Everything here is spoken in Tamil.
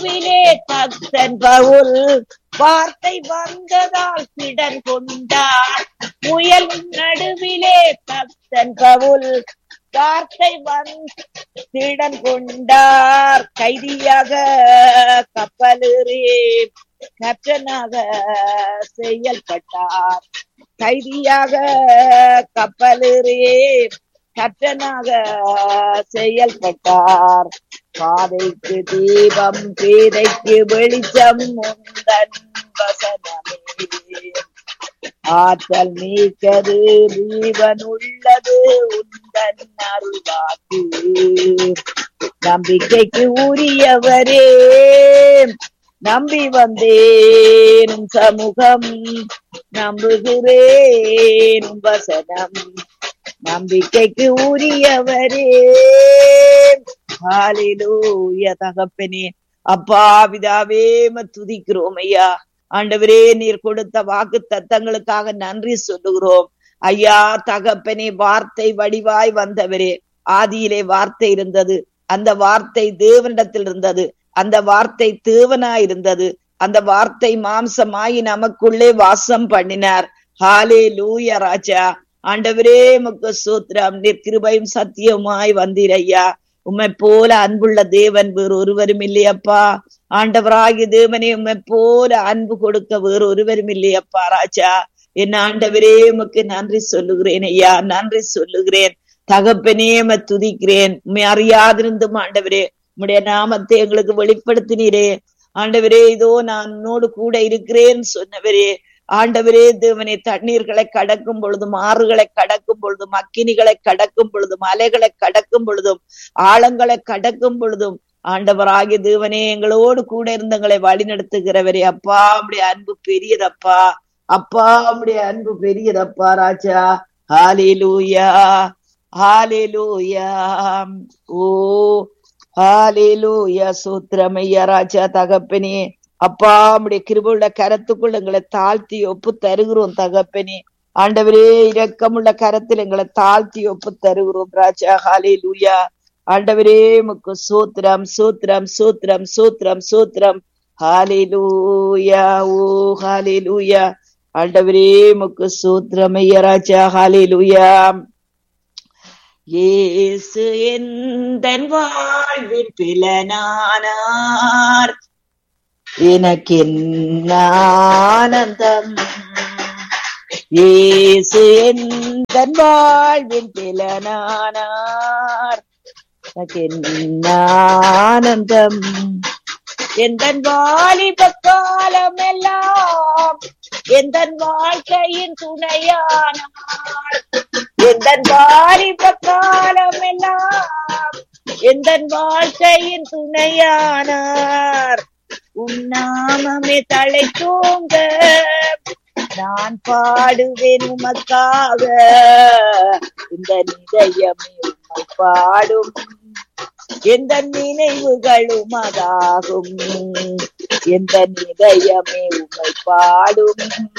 நடுவிலே தத்தன் பவுல் வார்த்தை வந்ததால் திடன் கொண்டார் முயல் நடுவிலே தத்தன் பவுல் வார்த்தை வந்து திடன் கொண்டார் கைதியாக கப்பலேறி கேப்டனாக செயல்பட்டார் கைதியாக கப்பலேறி கட்டனாக செயல்பட்டார் பாதைக்கு தீபம் பேதைக்கு வெளிச்சம் உந்தன் வசனமே ஆற்றல் நீக்கது ஜீவன் உள்ளது உந்தன் அருள்வாக்கு நம்பிக்கைக்கு உரியவரே நம்பி வந்தேன் உம் சமூகம் நம்புகிறேன் உம் வசனம் நம்பிக்கைக்கு உரியவரே ஹalleluya தகப்பனே அப்பா பிதாவே உம்மை துதிக்கிறோம் ஐயா ஆண்டவரே நீர் கொடுத்த வாக்கு தத்தங்களுக்காக நன்றி சொல்லுகிறோம் ஐயா தகப்பனே வார்த்தை வடிவாய் வந்தவரே ஆதியிலே வார்த்தை இருந்தது அந்த வார்த்தை தேவனிடத்தில் இருந்தது அந்த வார்த்தை தேவனாய் இருந்தது அந்த வார்த்தை மாம்சமாயி நமக்குள்ளே வாசம் பண்ணினார் ஹாலே லூயா ராஜா ஆண்டவரே முக்கு சூத்திரம் நீர் கிருபையும் சத்தியமாய் வந்தீர் ஐயா உம்மை போல அன்புள்ள தேவன் வேறு ஒருவரும் இல்லையப்பா ஆண்டவராகிய தேவனே உம்மை போல அன்பு கொடுக்க வேறு ஒருவரும் இல்லையப்பா ராஜா என் ஆண்டவரே உமக்கு நன்றி சொல்லுகிறேன் ஐயா நன்றி சொல்லுகிறேன் தகப்பனே உம்மை துதிக்கிறேன் உண்மை அறியாதிருந்தும் ஆண்டவரே உம்முடைய நாமத்தை எங்களுக்கு வெளிப்படுத்தினீரே ஆண்டவரே இதோ நான் உன்னோடு கூட இருக்கிறேன் சொன்னவரே ஆண்டவரே தேவனே தண்ணீர்களை கடக்கும் பொழுதும் ஆறுகளை கடக்கும் பொழுதும் அக்கினிகளை கடக்கும் பொழுதும் அலைகளை கடக்கும் பொழுதும் ஆழங்களை கடக்கும் பொழுதும் ஆண்டவராகிய தேவனே எங்களோடு கூட இருந்தங்களை வழி நடத்துகிறவரே அப்பா உடைய அன்பு பெரியதப்பா அப்பா உடைய அன்பு பெரியதப்பா ராஜா ஹாலேலூயா ஹாலேலூயா ஓ ஹாலேலூயா சூத்திரமையா ராஜா தகப்பனே அப்பா உடைய கிருபுள்ள கரத்துக்குள்ள எங்களை தாழ்த்தி ஒப்பு தருகிறோம் தகப்பனே ஆண்டவரே இரக்கமுள்ள கரத்தில் எங்களை தாழ்த்தி ஒப்பு தருகிறோம் ராஜா ஹாலே லூயா ஆண்டவரே முக்கு சூத்திரம் சூத்திரம் சூத்திரம் சூத்திரம் சூத்திரம் ஹாலே லூயா ஓ ஹாலே லூயா ஆண்டவரே முக்கு சூத்திரம் ஐயா ராஜா ஹாலே லூயா இயேசு எந்தன் வாழ்வின் பிளனானார் எனக்கென்ன ஆனந்தம் இயேசு எந்தன் வாழ்வின் பிளனானார் எனக்கென்ன ஆனந்தம் எந்தன் வாலிப காலம் எல்லாம் எந்தன் வாழ்க்கையின் துணையானார் எந்தன் வாலிப காலம் எல்லாம் எந்தன் வாழ்க்கையின் துணையானார் உன் நாமமே தலை தூங்க நான் பாடுவேன் உமக்காக இந்த நிதயமே உம்மை பாடும் எந்த நினைவுகளும் அதாகும் எந்த நிதயமே உம்மை பாடும்